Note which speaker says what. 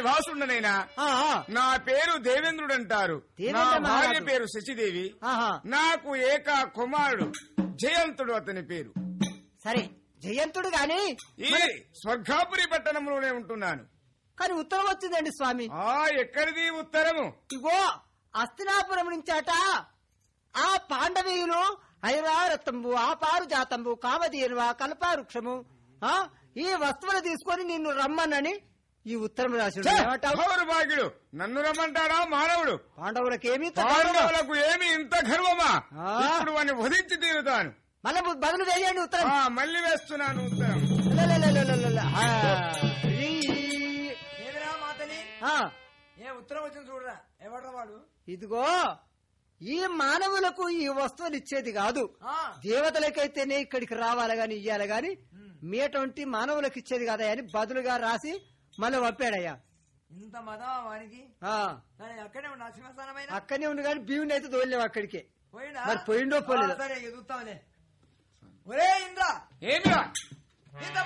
Speaker 1: నివాసుండనైనా
Speaker 2: ఆ, ఆ,
Speaker 1: నా పేరు దేవేంద్రుడు అంటారు నా
Speaker 2: దేవేంద్ర
Speaker 1: భార్య
Speaker 2: మహారాజు.
Speaker 1: పేరు శశిదేవి
Speaker 2: ఆహా.
Speaker 1: నాకు ఏక కుమారుడు జయంతుడు అతని పేరు
Speaker 2: సరే జయంతుడు గాని
Speaker 1: ఈ స్వర్గాపురి పట్టణంలోనే ఉంటున్నాను
Speaker 2: కానీ ఉత్తరం వచ్చిందండి స్వామి
Speaker 1: ఆ ఎక్కడిది ఉత్తరము
Speaker 2: ఇగో అస్తినాపురం నుంచాట ఆ పాండవీయులు ఐరారత్తంబు ఆ పారు జాతంబు కామధేనువ కల్పావృక్షము ఆ ఈ వస్తువులు తీసుకొని నిన్ను రమ్మనని ఈ ఉత్తరం రాసి
Speaker 1: ఛే!
Speaker 2: ఏమంటావు
Speaker 1: ఎవరు భాగ్యుడు నన్ను రమ్మంటాడా మానవుడు
Speaker 2: పాండవులకేమీ
Speaker 1: పాండవులకు ఏమి ఇంత గర్వమా
Speaker 2: ఆ.
Speaker 1: ఇప్పుడు వాడిని వధించి తీరుతాను
Speaker 2: మళ్ళీ బదులు వేయండి ఉత్తరం
Speaker 1: ఆ మళ్ళీ వేస్తున్నాను ఉత్తరం
Speaker 2: లలలలలలల. ఆ, ఈ,
Speaker 3: ఏమిరా మాతని
Speaker 2: ఆ,
Speaker 3: ఏ ఉత్తరం వచ్చింది చూడరా ఎవడ్రా వాడు
Speaker 2: ఇదిగో ఈ మానవులకు ఈ వస్తువులు ఇచ్చేది కాదు
Speaker 3: ఆ,
Speaker 2: దేవతలకైతేనే ఇక్కడికి రావాలి గాని ఇయ్యాలి గాని మీటువంటి మానవులకు ఇచ్చేది కదా అని బదులుగా రాసి మళ్ళీ పంపాడయ్యా
Speaker 3: ఇంత మదమా వానికి
Speaker 2: ఆ,
Speaker 3: కానీ అక్కడే ఉన్న సింహస్థానమైన
Speaker 2: అక్కడనే ఉండి కానీ భీముని అయితే తోలేవు అక్కడికి
Speaker 3: పోయిండా
Speaker 2: మరి పోయిండో పోలేదో.
Speaker 3: ఆ, సరే ఇక చూస్తాంలే ఒరే ఇంద్ర
Speaker 1: ఏమిరా
Speaker 3: ఇంత